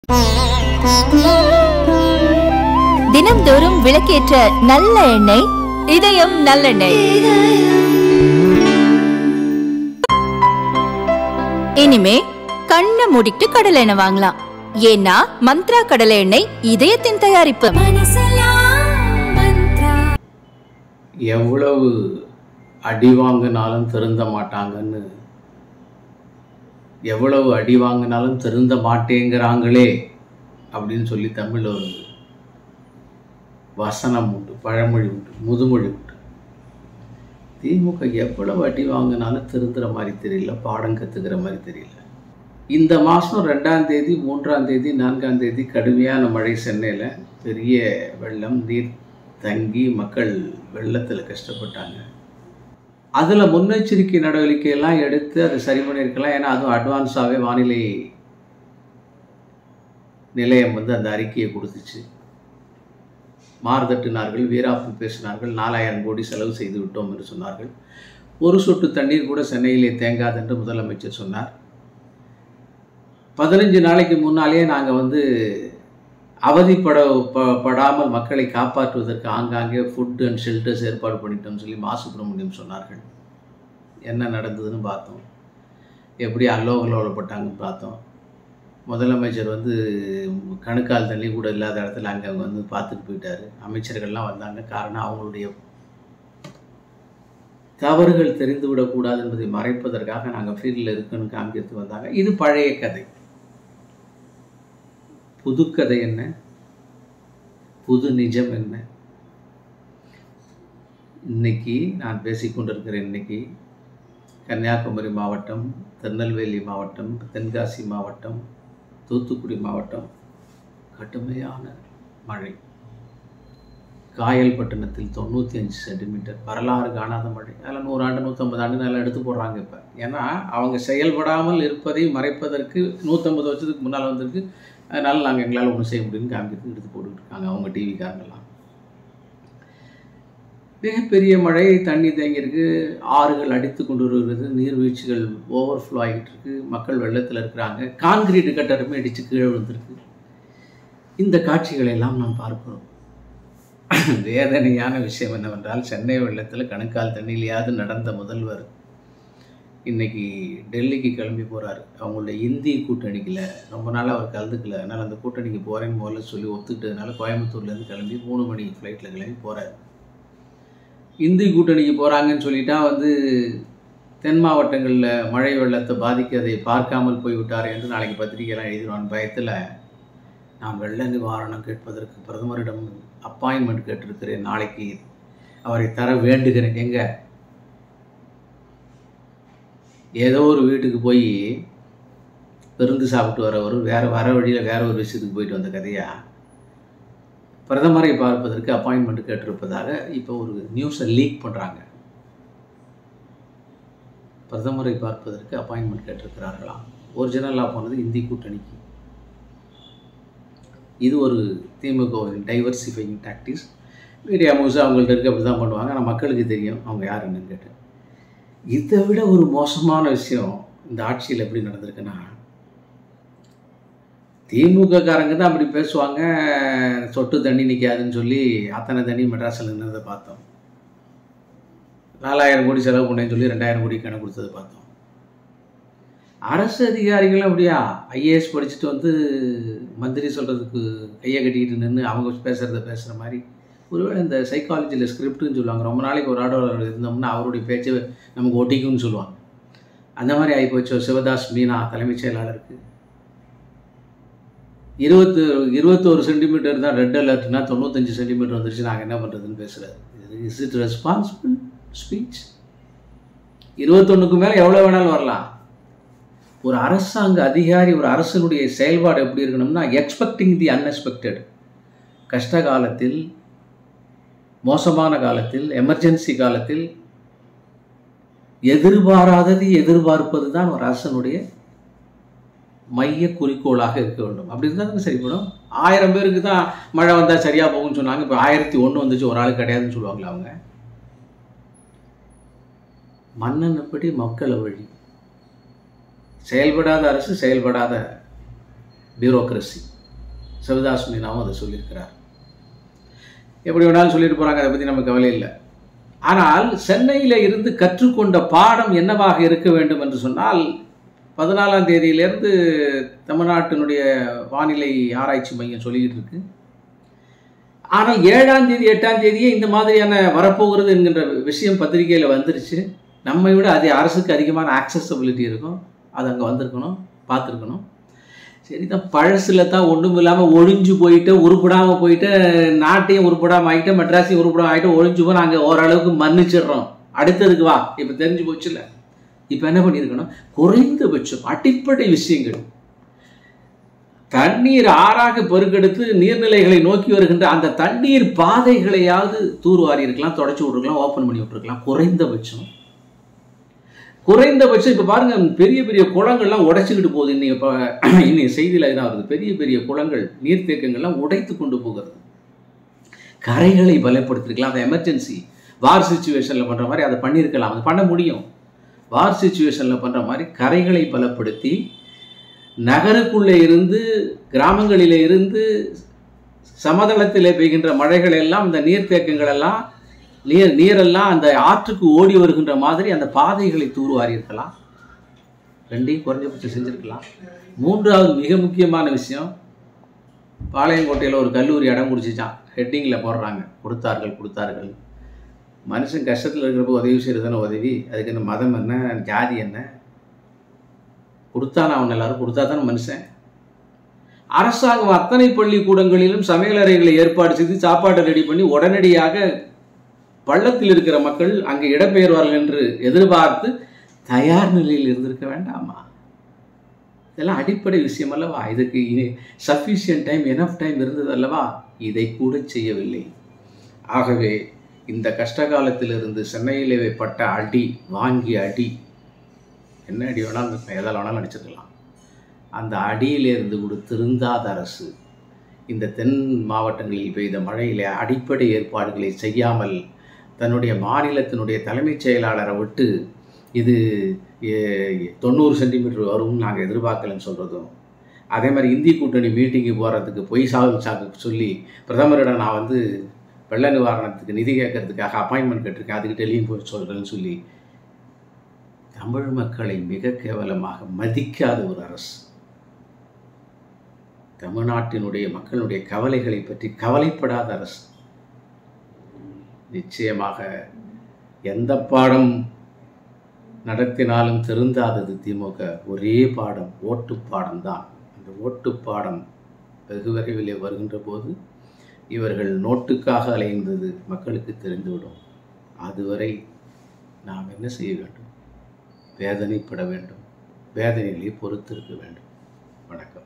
தினம்தோறும் விளக்கேற்ற நல்ல எண்ணெய் இதயம் நல்லெண்ணெய் இனிமே கண்ணை மூடிட்டு கடலை எண்ணெய் வாங்கலாம் ஏன்னா மந்த்ரா கடலை எண்ணெய் இதயத்தின் தயாரிப்பு எவ்வளவு அடி வாங்கினாலும் திருந்த மாட்டாங்கன்னு எவ்வளவு அடி வாங்கினாலும் திருந்த மாட்டேங்கிறாங்களே அப்படின்னு சொல்லி தமிழில் ஒரு வசனம் உண்டு பழமொழி உண்டு முதுமொழி உண்டு திமுக எவ்வளவு அடி வாங்கினாலும் திருந்துற மாதிரி தெரியல பாடம் கற்றுக்கிற மாதிரி தெரியல இந்த மாதம் ரெண்டாம் தேதி மூன்றாம் தேதி நான்காம் தேதி கடுமையான மழை சென்னையில் பெரிய வெள்ளம் நீர் தங்கி மக்கள் வெள்ளத்தில் கஷ்டப்பட்டாங்க அதில் முன்னெச்சரிக்கை நடவடிக்கையெல்லாம் எடுத்து அதை சரி பண்ணியிருக்கலாம் ஏன்னா அதுவும் அட்வான்ஸாகவே வானிலை நிலையம் வந்து அந்த அறிக்கையை கொடுத்துச்சு மார்தட்டினார்கள் வீராப்பு பேசினார்கள் நாலாயிரம் கோடி செலவு செய்து விட்டோம் என்று சொன்னார்கள் ஒரு சொட்டு தண்ணீர் கூட சென்னையிலே தேங்காது என்று முதலமைச்சர் சொன்னார் பதினஞ்சு நாளைக்கு முன்னாலேயே நாங்கள் வந்து அவதிப்பட ப- படாமல் மக்களை காப்பாற்றுவதற்கு ஆங்காங்கே ஃபுட் அண்ட் ஷெல்டர்ஸ் ஏற்பாடு பண்ணிட்டோம்னு சொல்லி மா சுப்பிரமணியம் சொன்னார்கள் என்ன நடந்ததுன்னு பார்த்தோம் எப்படி அல்லோகலோலப்பட்டாங்கன்னு பார்த்தோம் முதலமைச்சர் வந்து கணுக்கால் தண்ணி கூட இல்லாத இடத்துல அங்கே வந்து பார்த்துட்டு போயிட்டாரு அமைச்சர்கள்லாம் வந்தாங்க காரணம் அவங்களுடைய தவறுகள் தெரிந்து விடக்கூடாது என்பதை மறைப்பதற்காக நாங்கள் ஃபீல்டில் இருக்குன்னு காமிக்கிறதுக்கு வந்தாங்க இது பழைய கதை புது கதை என்ன புது நிஜம் என்ன இன்னைக்கு நான் பேசிக்கொண்டிருக்கிற இன்னைக்கு கன்னியாகுமரி மாவட்டம் திருநெல்வேலி மாவட்டம் தென்காசி மாவட்டம் தூத்துக்குடி மாவட்டம் கடுமையான மழை காயல்பட்டினத்தில் தொண்ணூற்றி அஞ்சு சென்டிமீட்டர் வரலாறு காணாத மழை அதில் நூறாண்டு நூற்றம்பது ஆண்டு நல்லா எடுத்து போடுறாங்க இப்போ ஏன்னா அவங்க செயல்படாமல் இருப்பதை மறைப்பதற்கு நூற்றம்பது வருஷத்துக்கு முன்னால் வந்திருக்கு அதனால் நாங்கள் எங்களால் ஒன்றும் செய்ய முடியும்னு காமிக்கிறதுக்கு எடுத்து போட்டுக்கிட்டு இருக்காங்க அவங்க டிவிக்காரங்கெல்லாம் மிகப்பெரிய மழை தண்ணி தேங்கியிருக்கு ஆறுகள் அடித்து கொண்டு வருகிறது நீர்வீழ்ச்சிகள் ஓவர்ஃப்ளோ ஆகிட்டு இருக்கு மக்கள் வெள்ளத்தில் இருக்கிறாங்க கான்கிரீட் கட்டடமே இடித்து கீழே விழுந்திருக்கு இந்த காட்சிகளை எல்லாம் நாம் பார்க்கிறோம் வேதனையான விஷயம் என்னவென்றால் சென்னை வெள்ளத்தில் கணுக்கால் தண்ணியிலையாவது நடந்த முதல்வர் இன்னைக்கு டெல்லிக்கு கிளம்பி போகிறாரு அவங்களுடைய இந்தி கூட்டணிக்கில் ரொம்ப நாளாக அவர் கலந்துக்கல அதனால் அந்த கூட்டணிக்கு போகிறேன்னு முதல்ல சொல்லி ஒத்துக்கிட்டதுனால கோயம்புத்தூர்லேருந்து கிளம்பி மூணு மணி ஃப்ளைட்டில் கிளம்பி போகிறாரு இந்தி கூட்டணிக்கு போகிறாங்கன்னு சொல்லிட்டா வந்து தென் மாவட்டங்களில் மழை வெள்ளத்தை பாதிக்கதை பார்க்காமல் போய்விட்டார் என்று நாளைக்கு பத்திரிகையெல்லாம் எழுதிடுவான் பயத்தில் நான் வெள்ள நிவாரணம் கேட்பதற்கு பிரதமரிடம் அப்பாயின்மெண்ட் கேட்டிருக்கிறேன் நாளைக்கு அவரை தர வேண்டுகிறேன் எங்க ஏதோ ஒரு வீட்டுக்கு போய் விருந்து சாப்பிட்டு வரவர் வேற வர வழியில் வேற ஒரு விஷயத்துக்கு போயிட்டு வந்த கதையா பிரதமரை பார்ப்பதற்கு அப்பாயின்மெண்ட் கேட்டிருப்பதாக இப்போ ஒரு நியூஸை லீக் பண்ணுறாங்க பிரதமரை பார்ப்பதற்கு அப்பாயின்மெண்ட் கேட்டிருக்கிறார்களாம் ஒரிஜினலாக போனது இந்தி கூட்டணிக்கு இது ஒரு திமுகவின் டைவர்சிஃபைங் டாக்டிக்ஸ் மீடியா மூவ்ஸ் அவங்கள்ட்ட இருக்க அப்படி தான் பண்ணுவாங்க ஆனால் மக்களுக்கு தெரியும் அவங்க யார் என்னன்னு கேட்டு இதை விட ஒரு மோசமான விஷயம் இந்த ஆட்சியில் எப்படி நடந்திருக்குன்னா திமுக காரங்க தான் அப்படி பேசுவாங்க சொட்டு தண்ணி நிற்காதுன்னு சொல்லி அத்தனை தண்ணி மெட்ராஸில் நின்றதை பார்த்தோம் நாலாயிரம் கோடி செலவு பண்ணேன்னு சொல்லி ரெண்டாயிரம் கோடி கணக்கு கொடுத்ததை பார்த்தோம் அரசு அதிகாரிகளும் அப்படியா ஐஏஎஸ் படிச்சுட்டு வந்து மந்திரி சொல்கிறதுக்கு கையை கட்டிக்கிட்டு நின்று அவங்க பேசுகிறத பேசுகிற மாதிரி ஒருவேளை இந்த சைக்காலஜியில் ஸ்கிரிப்ட்னு சொல்லுவாங்க ரொம்ப நாளைக்கு ஒரு ஆர்டர் இருந்தோம்னா அவருடைய பேச்சு நமக்கு ஒட்டிக்கும்னு சொல்லுவாங்க அந்த மாதிரி ஆகிப்போச்சு சிவதாஸ் மீனா தலைமைச் செயலாளருக்கு இருபத்து இருபத்தோரு சென்டிமீட்டர் தான் ரெட் அலர்ட்னா தொண்ணூத்தஞ்சு சென்டிமீட்டர் வந்துருச்சு நாங்கள் என்ன பண்ணுறதுன்னு பேசுகிறாரு இஸ் இட் ரெஸ்பான்சிபிள் ஸ்பீச் இருபத்தொன்னுக்கு மேலே எவ்வளோ வேணாலும் வரலாம் ஒரு அரசாங்க அதிகாரி ஒரு அரசனுடைய செயல்பாடு எப்படி இருக்கணும்னா எக்ஸ்பெக்டிங் தி அன்எக்ஸ்பெக்டட் கஷ்ட காலத்தில் மோசமான காலத்தில் எமர்ஜென்சி காலத்தில் எதிர்பாராததை எதிர்பார்ப்பது தான் ஒரு அரசனுடைய மைய குறிக்கோளாக இருக்க வேண்டும் அப்படி இருந்தால் தானே சரிப்படும் ஆயிரம் பேருக்கு தான் மழை வந்தால் சரியாக போகும்னு சொன்னாங்க இப்போ ஆயிரத்தி ஒன்று வந்துச்சு ஒரு ஆள் கிடையாதுன்னு சொல்லுவாங்களா அவங்க மன்னனப்படி மக்களை வழி செயல்படாத அரசு செயல்படாத பியூரோக்ரஸி சிவதாஸ் மீனாவும் அதை சொல்லியிருக்கிறார் எப்படி வேணாலும் சொல்லிட்டு போகிறாங்க அதை பற்றி நமக்கு கவலை இல்லை ஆனால் சென்னையில் இருந்து கற்றுக்கொண்ட பாடம் என்னவாக இருக்க வேண்டும் என்று சொன்னால் பதினாலாம் தேதியிலேருந்து தமிழ்நாட்டினுடைய வானிலை ஆராய்ச்சி மையம் சொல்லிக்கிட்டு இருக்கு ஆனால் ஏழாம் தேதி எட்டாம் தேதியே இந்த மாதிரியான வரப்போகிறது என்கின்ற விஷயம் பத்திரிகையில் வந்துருச்சு நம்மை விட அது அரசுக்கு அதிகமான ஆக்சசபிலிட்டி இருக்கும் அது அங்கே வந்திருக்கணும் பார்த்துருக்கணும் சரி தான் பழசில் தான் ஒன்றும் இல்லாமல் ஒழிஞ்சு போயிட்டு உருப்படாமல் போயிட்டு நாட்டையும் உருப்படாமல் ஆகிட்டு மெட்ராஸையும் உருப்படாமல் ஆகிட்டு ஒழிஞ்சு போய் நாங்கள் ஓரளவுக்கு மன்னிச்சிடுறோம் அடுத்ததுக்கு வா இப்போ தெரிஞ்சு போச்சுல்ல இப்போ என்ன பண்ணியிருக்கணும் குறைந்தபட்சம் அடிப்படை விஷயங்கள் தண்ணீர் ஆறாக பெருக்கெடுத்து நீர்நிலைகளை நோக்கி வருகின்ற அந்த தண்ணீர் பாதைகளையாவது தூர்வாரி இருக்கலாம் தொடச்சி விட்டுருக்கலாம் ஓப்பன் பண்ணி விட்டுருக்கலாம் குறைந்தபட்சம் குறைந்தபட்சம் இப்போ பாருங்க பெரிய பெரிய குளங்கள்லாம் உடைச்சிக்கிட்டு போகுது இன்னைக்கு இப்போ இன்னைக்கு செய்தியில் இதான் வருது பெரிய பெரிய குளங்கள் நீர்த்தேக்கங்கள்லாம் உடைத்து கொண்டு போகிறது கரைகளை பலப்படுத்திருக்கலாம் அந்த எமர்ஜென்சி வார் சுச்சுவேஷனில் பண்ணுற மாதிரி அதை பண்ணியிருக்கலாம் அது பண்ண முடியும் வார் சுச்சுவேஷனில் பண்ணுற மாதிரி கரைகளை பலப்படுத்தி நகருக்குள்ளே இருந்து கிராமங்களிலே இருந்து சமதளத்திலே பெய்கின்ற மழைகள் எல்லாம் இந்த நீர்த்தேக்கங்கள் எல்லாம் நீர் நீரெல்லாம் அந்த ஆற்றுக்கு ஓடி வருகின்ற மாதிரி அந்த பாதைகளை தூர்வாரி இருக்கலாம் ரெண்டையும் குறைஞ்சபட்சம் செஞ்சுருக்கலாம் மூன்றாவது மிக முக்கியமான விஷயம் பாளையங்கோட்டையில் ஒரு கல்லூரி இடம் குடிச்சிச்சான் ஹெட்டிங்கில் போடுறாங்க கொடுத்தார்கள் கொடுத்தார்கள் மனுஷன் கஷ்டத்தில் இருக்கிறப்போ உதவி செய்கிறது தானே உதவி அதுக்கு என்ன மதம் என்ன ஜாதி என்ன கொடுத்தானா அவன் எல்லாரும் கொடுத்தா தானே மனுஷன் அரசாங்கம் அத்தனை பள்ளிக்கூடங்களிலும் சமையலறைகளை ஏற்பாடு செய்து சாப்பாட்டை ரெடி பண்ணி உடனடியாக பள்ளத்தில் இருக்கிற மக்கள் அங்கே இடம்பெயர்வார்கள் என்று எதிர்பார்த்து தயார் நிலையில் இருந்திருக்க வேண்டாமா இதெல்லாம் அடிப்படை விஷயம் அல்லவா இதுக்கு சஃபிஷியன்ட் டைம் எனஃப் டைம் இருந்தது அல்லவா இதை கூட செய்யவில்லை ஆகவே இந்த கஷ்ட காலத்திலிருந்து சென்னையிலே பட்ட அடி வாங்கிய அடி என்ன அடி வேணாலும் இருக்கும் எதால் வேணாலும் அடிச்சிருக்கலாம் அந்த அடியிலிருந்து கூட திருந்தாத அரசு இந்த தென் மாவட்டங்களில் பெய்த மழையிலே அடிப்படை ஏற்பாடுகளை செய்யாமல் தன்னுடைய மாநிலத்தினுடைய தலைமைச் செயலாளரை விட்டு இது எ- தொண்ணூறு சென்டிமீட்டர் வரும்னு நாங்கள் எதிர்பார்க்கலன்னு சொல்கிறதும் அதே மாதிரி இந்தி கூட்டணி மீட்டிங்கு போகிறதுக்கு பொய் சாகு சாக்கு சொல்லி பிரதமரிடம் நான் வந்து வெள்ள நிவாரணத்துக்கு நிதி கேட்கறதுக்காக அப்பாயின்மெண்ட் கேட்டிருக்கேன் அதுக்கு டெல்லியும் போய் சொல்கிறேன்னு சொல்லி தமிழ் மக்களை மிக கேவலமாக மதிக்காத ஒரு அரசு தமிழ்நாட்டினுடைய மக்களுடைய கவலைகளை பற்றி கவலைப்படாத அரசு நிச்சயமாக எந்த பாடம் நடத்தினாலும் திருந்தாதது திமுக ஒரே பாடம் ஓட்டு பாடம் தான் அந்த ஓட்டு பாடம் வெகு விரைவிலே வருகின்ற போது இவர்கள் நோட்டுக்காக அலைந்தது மக்களுக்கு தெரிந்துவிடும் அதுவரை நாம் என்ன செய்ய வேண்டும் வேதனைப்பட வேண்டும் வேதனைகளை பொறுத்திருக்க வேண்டும் வணக்கம்